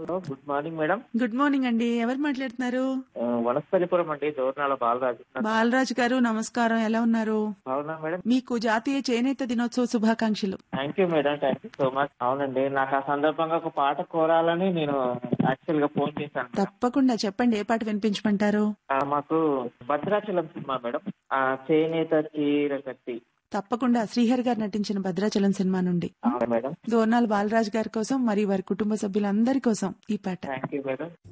Hello good morning madam good morning అండి ఎవరు మాట్లాడుతున్నారు ఆ, వనస్థలిపురం అండి దోర్నాల బాలరాజు బాలరాజు గారు నమస్కారం ఎలా ఉన్నారు అవునా మేడం మీకు జాతీయ చేనేత దినోత్సవ శుభాకాంక్షలు thank you madam thank you so much అవునండి నాకు ఆ సందర్భంగా ఒక పాట కోరాలని నేను యాక్చువల్ గా ఫోన్ చేశాను మేడం. తప్పకుండా చెప్పండి ఏ పాట వినిపించమంటారు ఆ, మాకు భద్రాచలం సినిమా మేడం ఆ చేనేత చీర కట్టి తప్పకుండా శ్రీహరి గారు నటించిన భద్రాచలం సినిమా నుండి అవునా మేడం దోర్నాల్ బాలరాజు గారి కోసం మరియు వారి కుటుంబ సభ్యులందరి కోసం ఈ పాట థ్యాంక్ యూ మేడం